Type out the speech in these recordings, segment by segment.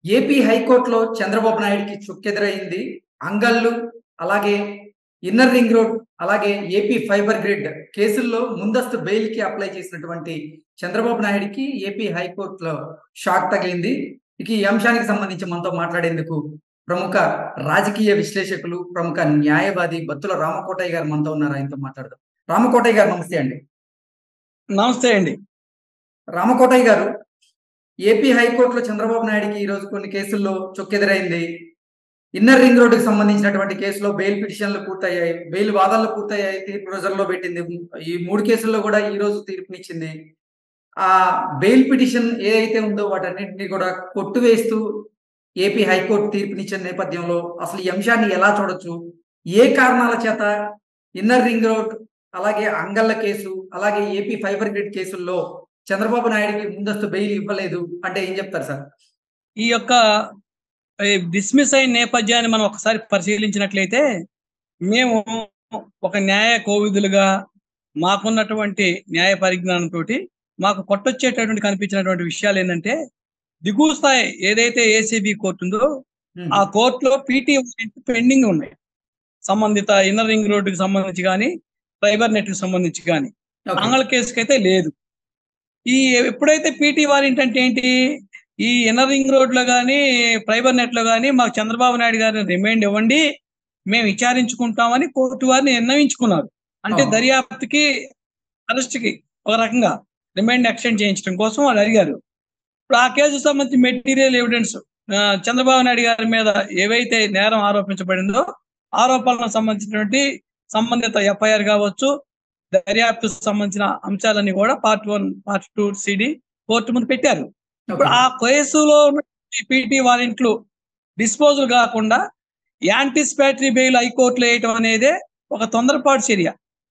AP హైకోర్టులో చంద్రబాబు నాయుడికి చుక్కెదురైంది అంగళ్ళు అలాగే ఇన్నర్ రింగ్ రోడ్ అలాగే ఏపీ ఫైబర్ గ్రిడ్ కేసుల్లో ముందస్తు బెయిల్ కి అప్లై చేసినటువంటి చంద్రబాబు నాయుడికి ఏపీ హైకోర్టులో షాక్ తగిలింది ఇక ఈ అంశానికి సంబంధించి మనతో మాట్లాడేందుకు ప్రముఖ రాజకీయ విశ్లేషకులు ప్రముఖ న్యాయవాది బత్తుల రామకోటయ్య గారు మనతో ఉన్నారు ఆయనతో మాట్లాడదాం రామకోటయ్య గారు నమస్తే అండి నమస్తే అండి రామకోటయ్య గారు ఏపీ హైకోర్టులో చంద్రబాబు నాయుడికి ఈ రోజు కొన్ని కేసుల్లో చొక్కెదురైంది ఇన్నర్ రింగ్ రోడ్డుకి సంబంధించినటువంటి కేసులో బెయిల్ పిటిషన్లు పూర్తయ్యాయి బెయిల్ వాదనలు పూర్తయ్యాయి తీర్పు రోజుల్లో పెట్టింది ఈ మూడు కేసుల్లో కూడా ఈ రోజు తీర్పునిచ్చింది ఆ బెయిల్ పిటిషన్ ఏదైతే ఉందో వాటన్నింటినీ కూడా కొట్టువేస్తూ ఏపీ హైకోర్టు తీర్పునిచ్చిన నేపథ్యంలో అసలు ఈ అంశాన్ని ఎలా చూడొచ్చు ఏ కారణాల చేత ఇన్నర్ రింగ్ రోడ్ అలాగే అంగళ్ళ కేసు అలాగే ఏపీ ఫైబర్ గ్రిడ్ కేసుల్లో చంద్రబాబు నాయుడికి ముందస్తు బెయిల్ ఇవ్వలేదు అంటే ఏం చెప్తారు సార్ ఈ యొక్క డిస్మిస్ అయిన నేపథ్యాన్ని మనం ఒకసారి పరిశీలించినట్లయితే మేము ఒక న్యాయ కోవిదులుగా మాకున్నటువంటి న్యాయ పరిజ్ఞానంతో మాకు కొట్టొచ్చేటటువంటి కనిపించినటువంటి విషయాలు ఏంటంటే దిగువ స్థాయి ఏదైతే ఏసీబీ కోర్టు ఉందో ఆ కోర్టులో పీటీ పెండింగ్ ఉన్నాయి సంబంధిత ఇన్నర్ రింగ్ రోడ్డుకి సంబంధించి కానీ ఫైబర్ నెట్ కి సంబంధించి కానీ అంగళ కేసుకి అయితే లేదు ఈ ఎప్పుడైతే పీటీ వారెంట్ అంటే ఏంటి ఈ ఇన్నర్ రింగ్ రోడ్ లో కానీ ఫైబర్ నెట్ లో కానీ మాకు చంద్రబాబు నాయుడు గారిని రిమైండ్ ఇవ్వండి మేము విచారించుకుంటామని కోర్టు వారిని నిర్ణయించుకున్నారు అంటే Oh. దర్యాప్తుకి అరెస్ట్ కి ఒక రకంగా రిమైండ్ ఎక్స్టెండ్ చేయించడం కోసం వాళ్ళు అడిగారు ఇప్పుడు ఆ కేసు సంబంధించి మెటీరియల్ ఎవిడెన్స్ చంద్రబాబు నాయుడు గారి మీద ఏవైతే నేరం ఆరోపించబడిందో ఆరోపణలకు సంబంధించినటువంటి సంబంధిత ఎఫ్ఐఆర్ కావచ్చు దర్యాప్తు సంబంధించిన అంశాలన్నీ కూడా part one part two CD court ముందు పెట్టారు ఇప్పుడు ఆ కేసులో పీటీ వారెంట్లు డిస్పోజల్ కాకుండా యాంటిసిపేటరీ బెయిల్ హైకోర్టులో వేయటం అనేది ఒక తొందరపాటు చర్య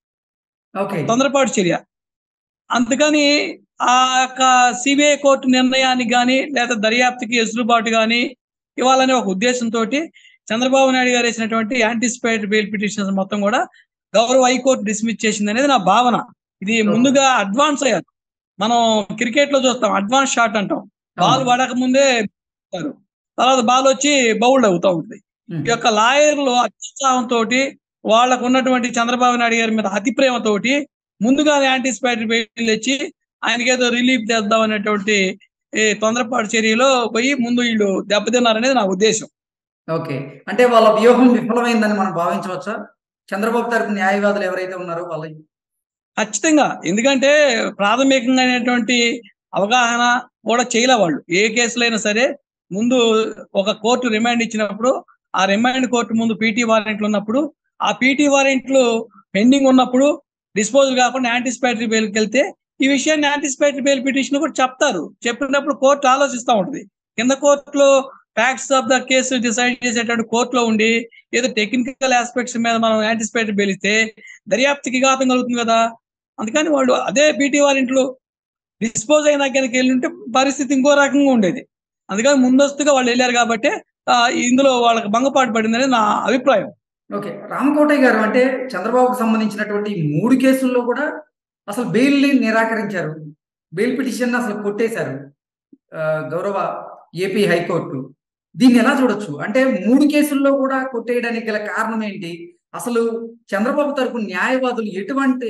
ఓకే తొందరపాటు చర్య అందుకని ఆ యొక్క సిబిఐ కోర్టు నిర్ణయానికి కానీ లేదా దర్యాప్తుకి ఎసులుబాటు కానీ ఇవ్వాలనే ఒక ఉద్దేశంతో చంద్రబాబు నాయుడు గారు వేసినటువంటి యాంటిసిపేటరీ బెయిల్ పిటిషన్స్ మొత్తం కూడా గౌరవ హైకోర్టు డిస్మిస్ చేసింది అనేది నా భావన ఇది ముందుగా అడ్వాన్స్ అయ్యారు మనం క్రికెట్ లో చూస్తాం అడ్వాన్స్ షాట్ అంటాం బాల్ పడక ముందే పెడతారు. తర్వాత బాల్ వచ్చి బౌల్డ్ అవుతా ఉంటుంది ఈ యొక్క లాయర్లు అత్యుత్సాహంతో వాళ్ళకు ఉన్నటువంటి చంద్రబాబు నాయుడు గారి మీద అతి ప్రేమతోటి ముందుగానే యాంటిసిపేటరీ బెయిల్ తెచ్చి ఆయనకి ఏదో రిలీఫ్ చేద్దాం అనేటువంటి ఈ తొందరపాటు చర్యలో పోయి ముందు వీళ్ళు దెబ్బతిన్నారనేది నా ఉద్దేశం ఓకే అంటే వాళ్ళ వ్యూహం విఫలమైందని మనం భావించవచ్చా చంద్రబాబు తరపు న్యాయవాదులు ఎవరైతే ఉన్నారో వాళ్ళ ఖచ్చితంగా ఎందుకంటే ప్రాథమికంగా అయినటువంటి అవగాహన కూడా చేయలే వాళ్ళు ఏ కేసులైనా సరే ముందు ఒక కోర్టు రిమాండ్ ఇచ్చినప్పుడు ఆ రిమాండ్ కోర్టు ముందు పీటీ వారెంట్లు ఉన్నప్పుడు ఆ పీటీ వారెంట్లు పెండింగ్ ఉన్నప్పుడు డిస్పోజల్ కాకుండా యాంటిసిపేటరీ బెయిల్కి వెళ్తే ఈ విషయాన్ని యాంటిసిపేటరీ బెయిల్ పిటిషన్ కూడా చెప్తారు చెప్పినప్పుడు కోర్టు ఆలోచిస్తూ ఉంటుంది కింద కోర్టులో facts of the case decide చేసేటువంటి కోర్టులో ఉండి ఏదో టెక్నికల్ ఆస్పెక్ట్స్ మీద మనం యాంటిసిపేటరీ బెయిల్ ఇస్తే దర్యాప్తుకి ఘాతం కలుగుతుంది కదా అందుకని వాళ్ళు అదే పీటీ వారెంట్లు డిస్పోజ్ అయిన దగ్గరికి వెళ్ళి ఉంటే పరిస్థితి ఇంకో రకంగా ఉండేది అందుకని ముందస్తుగా వాళ్ళు వెళ్ళారు కాబట్టి ఆ, ఇందులో వాళ్ళకి భంగపాటు పడిందని నా అభిప్రాయం ఓకే రామకోటయ్య గారు అంటే చంద్రబాబుకు సంబంధించినటువంటి ఈ మూడు కేసుల్లో కూడా అసలు బెయిల్ నిరాకరించారు బెయిల్ పిటిషన్ అసలు కొట్టేశారు ఆ, గౌరవ ఏపీ హైకోర్టు దీన్ని ఎలా చూడొచ్చు అంటే మూడు కేసుల్లో కూడా కొట్టేయడానికి గల కారణం ఏంటి అసలు చంద్రబాబు తరపు న్యాయవాదులు ఎటువంటి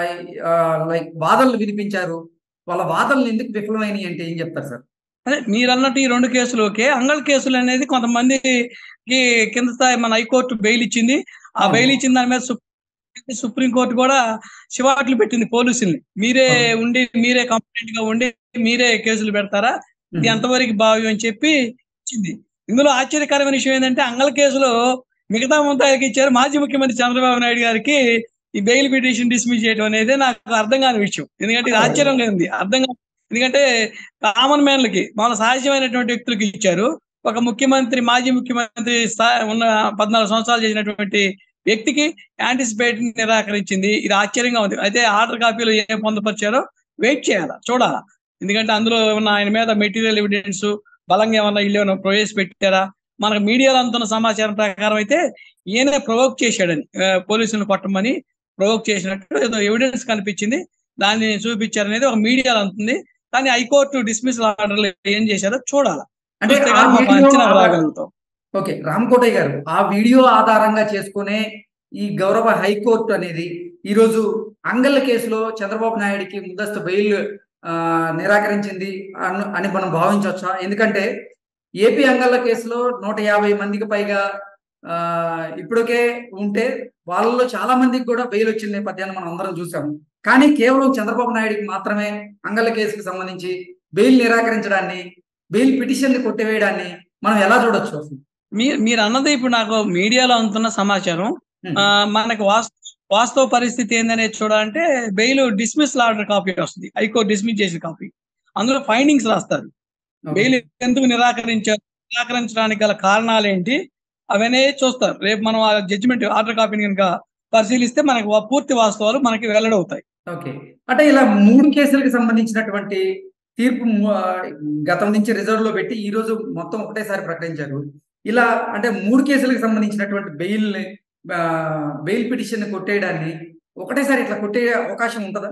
లైక్ వాదనలు వినిపించారు వాళ్ళ వాదనలు ఎందుకు విఫలమైనవి అంటే ఏం చెప్తారు సార్ అదే మీరు అన్నట్టు ఈ రెండు కేసులు ఓకే అంగళ కేసులు అనేది కొంతమందికి కింద స్థాయి మన హైకోర్టు బెయిల్ ఇచ్చింది ఆ అవును. బెయిల్ ఇచ్చిన దాని మీద సుప్రీం సుప్రీంకోర్టు కూడా శివాట్లు పెట్టింది పోలీసుల్ని మీరే అవును. ఉండి మీరే కంప్లైంట్ గా ఉండి మీరే కేసులు పెడతారా ఇది ఎంతవరకు భావ్యం అని చెప్పి ఇచ్చింది ఇందులో ఆశ్చర్యకరమైన విషయం ఏంటంటే అంగళ కేసులో మిగతా ముద్దాయికి ఇచ్చారు మాజీ ముఖ్యమంత్రి చంద్రబాబు నాయుడు గారికి ఈ బెయిల్ పిటిషన్ డిస్మిస్ చేయడం అనేది నాకు అర్థం కాని విషయం ఎందుకంటే ఇది ఆశ్చర్యంగా ఉంది అర్థం కాని ఎందుకంటే కామన్ మ్యాన్లకి మన సహజమైనటువంటి వ్యక్తులకు ఇచ్చారు ఒక ముఖ్యమంత్రి మాజీ ముఖ్యమంత్రి స్థా- ఉన్న పద్నాలుగు సంవత్సరాలు చేసినటువంటి వ్యక్తికి యాంటిసిపేట్ నిరాకరించింది ఇది ఆశ్చర్యంగా ఉంది అయితే ఆర్డర్ కాపీలో ఏం పొందపరిచారో వెయిట్ చేయాలా చూడాలా ఎందుకంటే అందులో ఉన్న ఆయన మీద మెటీరియల్ ఎవిడెన్స్ బలంగా ఏమన్నా ఇల్లు ఏమన్నా ప్రవేశపెట్టారా మనకు మీడియాలో అందుతున్న సమాచారం ప్రకారం అయితే ఈయనే ప్రొవోక్ చేశాడని ఆ, పోలీసులను కొట్టమని ప్రొవోక్ చేసినట్టు ఏదో ఎవిడెన్స్ కనిపించింది దాన్ని చూపించారనేది ఒక మీడియాలో అంటుంది కానీ హైకోర్టు డిస్మిస్ ఆర్డర్లు ఏం చేశారో చూడాలి అంటే చూస్తే ఆ కానీ మాకు వీడియో అంచనా ఆధార- రాగలుగుతాం ఓకే రామకోటయ్య గారు ఆ వీడియో ఆధారంగా చేసుకునే ఈ గౌరవ హైకోర్టు అనేది ఈరోజు అంగళ్ళ కేసులో చంద్రబాబు నాయుడికి ముందస్తు బెయిల్ ఆ, నిరాకరించింది అను- అని మనం భావించవచ్చా ఎందుకంటే ఏపీ అంగళ్ళ కేసులో నూట యాభై మందికి పైగా ఆ, ఇప్పటికే ఉంటే వాళ్ళలో చాలా మందికి కూడా బెయిల్ వచ్చిన నేపథ్యాన్ని మనం అందరం చూసాం కానీ కేవలం చంద్రబాబు నాయుడికి మాత్రమే అంగళ్ళ కేసుకు సంబంధించి బెయిల్ నిరాకరించడాన్ని బెయిల్ పిటిషన్ ని కొట్టివేయడాన్ని మనం ఎలా చూడొచ్చు అసలు మీరు మీరు అన్నది ఇప్పుడు నాకు మీడియాలో అందుతున్న సమాచారం Hmm. ఆ, మనకు వాస్తవ వాస్తవ పరిస్థితి ఏందనేది చూడాలంటే బెయిల్ డిస్మిస్ ఆర్డర్ కాపీ వస్తుంది హైకోర్టు డిస్మిస్ చేసిన కాపీ అందులో ఫైండింగ్స్ రాస్తారు Okay. బెయిల్ ఎందుకు నిరాకరించారు నిరాకరించడానికి గల కారణాలు ఏంటి అవన్నీ చూస్తారు రేపు మనం ఆ జడ్జిమెంట్ ఆర్డర్ కాపీని కనుక పరిశీలిస్తే మనకు వా- పూర్తి వాస్తవాలు మనకి వెల్లడవుతాయి ఓకే అంటే ఇలా మూడు కేసులకు సంబంధించినటువంటి తీర్పు ము- ఆ, గతం నుంచి రిజర్వ్ లో పెట్టి ఈ రోజు మొత్తం ఒకటేసారి ప్రకటించారు ఇలా అంటే మూడు కేసులకు సంబంధించినటువంటి బెయిల్ బెయిల్ పిటిషన్ కొట్టేయడాన్ని ఒకటేసారి ఇట్లా కొట్టే అవకాశం ఉంటుందా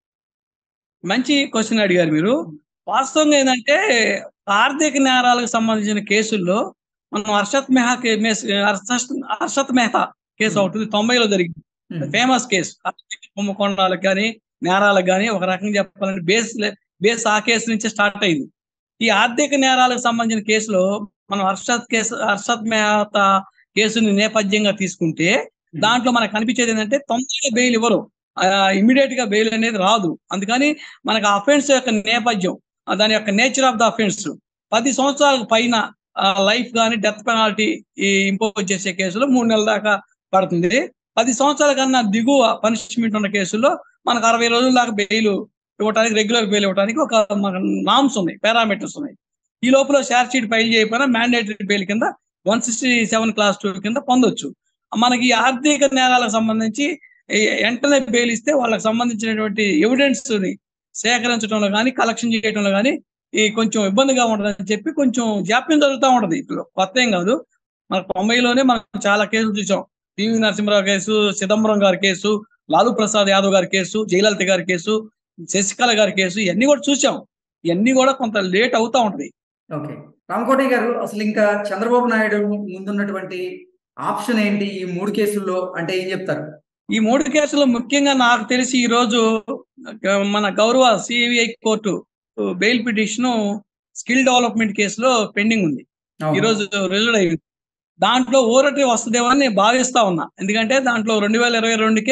మంచి క్వశ్చన్ అడిగారు మీరు వాస్తవంగా ఏంటంటే ఆర్థిక నేరాలకు సంబంధించిన కేసుల్లో మనం హర్షత్ మెహా కే- మేస్- హర్షత్ హర్షత్ మెహతా కేసు అవుతుంది తొంభైలో జరిగింది ఉమ్. ఫేమస్ కేసు ఆర్థిక కుంభకోణాలకు కానీ నేరాలకు కానీ ఒక రకంగా చెప్పాలంటే బేస్ బేస్ ఆ కేసు నుంచి స్టార్ట్ అయింది ఈ ఆర్థిక నేరాలకు సంబంధించిన కేసులో మనం హర్షత్ కేసు హర్షత్ మెహతా కేసుని నేపథ్యంగా తీసుకుంటే దాంట్లో మనకు కనిపించేది ఏంటంటే తొందరగా బెయిల్ ఇవ్వరు ఇమీడియట్ గా బెయిల్ అనేది రాదు అందుకని మనకు అఫెన్స్ యొక్క నేపథ్యం ఆ దాని యొక్క నేచర్ ఆఫ్ ద అఫెన్స్ పది సంవత్సరాలకు పైన లైఫ్ కానీ డెత్ పెనాల్టీ ఇంపోజ్ చేసే కేసులో మూడు నెలల దాకా పడుతుంది పది సంవత్సరాల కన్నా దిగువ పనిష్మెంట్ ఉన్న కేసుల్లో మనకు అరవై రోజుల దాకా బెయిల్ ఇవ్వడానికి రెగ్యులర్ బెయిల్ ఇవ్వడానికి ఒక నామ్స్ ఉన్నాయి పారామీటర్స్ ఉన్నాయి ఈ లోపల షార్ట్ షీట్ ఫైల్ చేయకపోయినా మ్యాండేటరీ బెయిల్ కింద one sixty seven clause two కింద పొందొచ్చు మనకి ఈ ఆర్థిక నేరాలకు సంబంధించి ఈ వెంటనే బెయిల్ ఇస్తే వాళ్ళకి సంబంధించినటువంటి ఎవిడెన్స్ ని సేకరించడంలో కానీ కలెక్షన్ చేయడంలో కానీ ఈ కొంచెం ఇబ్బందిగా ఉంటుందని చెప్పి కొంచెం జాప్యం జరుగుతూ ఉంటది ఇప్పుడు కొత్త ఏం కాదు మన తొంభైలోనే మనం చాలా కేసులు చూసాం పివి నరసింహరావు కేసు చిదంబరం గారి కేసు లాలూ ప్రసాద్ యాదవ్ గారి కేసు జయలలిత గారి కేసు శశికళ గారి కేసు ఇవన్నీ కూడా చూసాం ఇవన్నీ కూడా కొంత లేట్ అవుతా ఉంటది ఓకే రామకోటయ్య గారు అసలు ఇంకా చంద్రబాబు నాయుడు ముందున్నటువంటి ఆప్షన్ ఏంటి ఈ మూడు కేసుల్లో అంటే ఏం చెప్తారు ఈ మూడు కేసులు ముఖ్యంగా నాకు తెలిసి ఈ రోజు ఆ, మన గౌరవ CBI court bail petition skill development కేసులో పెండింగ్ ఉంది అవును. ఈ రోజు రిజల్ట్ అయింది దాంట్లో ఊరటి వస్తుందేమో అని నేను భావిస్తా ఉన్నా ఎందుకంటే దాంట్లో రెండు వేల ఇరవై రెండుకే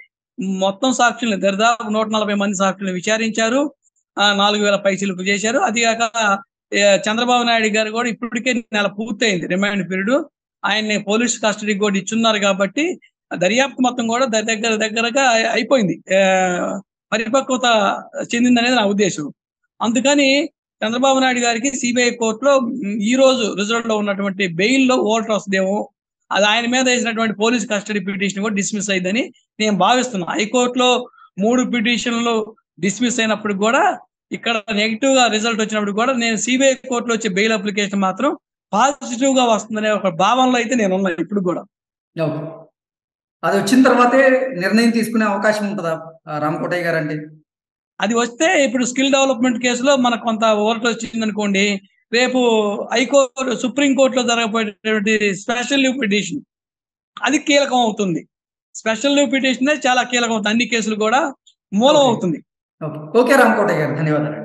మొత్తం సాక్షుల్ని దరిదాపు నూట నలభై మంది సాక్షుల్ని విచారించారు ఆ, నాలుగు వేల పైసలు చేశారు అది కాక ఏ, చంద్రబాబు నాయుడు గారు కూడా ఇప్పటికే నెల పూర్తయింది రిమాండ్ పీరియడ్ ఆయన్ని పోలీస్ కస్టడీకి కూడా ఇచ్చున్నారు కాబట్టి ఆ దర్యాప్తు మొత్తం కూడా దగ్గర దగ్గర దగ్గరగా అయిపోయింది ఆ, పరిపక్వత చెందిందనేది నా ఉద్దేశం అందుకని చంద్రబాబు నాయుడు గారికి సిబిఐ కోర్టులో మ్, ఈ రోజు రిజల్ట్ లో ఉన్నటువంటి బెయిల్ లో ఓటర్ వస్తుందేమో అది ఆయన మీద వేసినటువంటి పోలీస్ కస్టడీ పిటిషన్ కూడా డిస్మిస్ అయిందని నేను భావిస్తున్నా హైకోర్టులో మూడు పిటిషన్లు డిస్మిస్ అయినప్పుడు కూడా ఇక్కడ నెగిటివ్ గా రిజల్ట్ వచ్చినప్పుడు కూడా నేను సిబిఐ కోర్టులో వచ్చే బెయిల్ అప్లికేషన్ మాత్రం పాజిటివ్ గా వస్తుందనే ఒక భావనలో అయితే నేను ఉన్నా ఇప్పుడు కూడా ఓకే అది వచ్చిన తర్వాతే నిర్ణయం తీసుకునే అవకాశం ఉంటుందా ఆ, రామకోటయ్య గారు అంటే అది వస్తే ఇప్పుడు స్కిల్ డెవలప్మెంట్ కేసులో మనకు కొంత ఓవర్ట్ వచ్చింది అనుకోండి రేపు హైకోర్టు సుప్రీం కోర్టులో జరగబోయేటువంటి స్పెషల్ లీవ్ పిటిషన్ అది కీలకం అవుతుంది స్పెషల్ లీవ్ పిటిషన్ చాలా కీలకం అవుతుంది అన్ని కేసులు కూడా మూలం Okay. అవుతుంది ఓకే ఓకే రామకోటయ్య గారు ధన్యవాదాలు